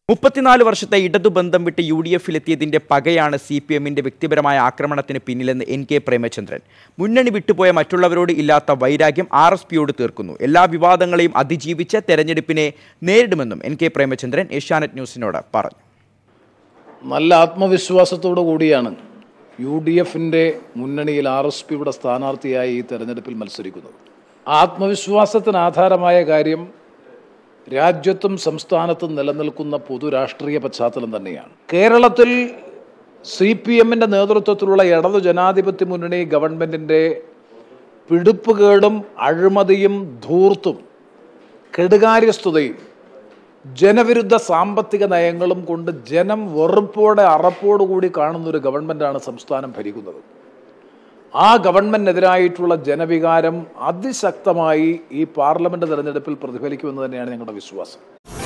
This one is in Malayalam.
മുപ്പത്തിനാല് വർഷത്തെ ഇടതുബന്ധം വിട്ട് യു ഡി എഫിലെത്തിയതിന്റെ പകയാണ് സി പി എമ്മിന്റെ വ്യക്തിപരമായ ആക്രമണത്തിന് പിന്നിലെന്ന് എൻ കെ പ്രേമചന്ദ്രൻ മുന്നണി വിട്ടുപോയ മറ്റുള്ളവരോട് ഇല്ലാത്ത വൈരാഗ്യം ആർ എസ് പിയോട് തീർക്കുന്നു എല്ലാ വിവാദങ്ങളെയും അതിജീവിച്ച് തെരഞ്ഞെടുപ്പിനെ നേരിടുമെന്നും എൻ കെ പ്രേമചന്ദ്രൻ ഏഷ്യാനെറ്റ് ന്യൂസിനോട് പറഞ്ഞു നല്ല ആത്മവിശ്വാസത്തോടു കൂടിയാണ് യു ഡി എഫിൻ്റെ മുന്നണിയിൽ ആർ എസ് പിയുടെ സ്ഥാനാർത്ഥിയായി ഈ തെരഞ്ഞെടുപ്പിൽ മത്സരിക്കുന്നത് ആത്മവിശ്വാസത്തിന് ആധാരമായ കാര്യം രാജ്യത്തും സംസ്ഥാനത്തും നിലനിൽക്കുന്ന പൊതു രാഷ്ട്രീയ പശ്ചാത്തലം തന്നെയാണ് കേരളത്തിൽ സി പി എമ്മിൻ്റെ നേതൃത്വത്തിലുള്ള ഇടതു ജനാധിപത്യ മുന്നണി ഗവൺമെൻറ്റിൻ്റെ പിടിപ്പുകേടും അഴിമതിയും ധൂർത്തും കെടുകാര്യസ്ഥതയും ജനവിരുദ്ധ സാമ്പത്തിക നയങ്ങളും കൊണ്ട് ജനം വെറുപ്പോടെ അറപ്പോടുകൂടി കാണുന്ന ഒരു ഗവൺമെൻറ്റാണ് സംസ്ഥാനം ഭരിക്കുന്നത് ആ ഗവൺമെൻറ്റിനെതിരായിട്ടുള്ള ജനവികാരം അതിശക്തമായി ഈ പാർലമെൻറ്റ് തെരഞ്ഞെടുപ്പിൽ പ്രതിഫലിക്കുമെന്ന് തന്നെയാണ് ഞങ്ങളുടെ വിശ്വാസം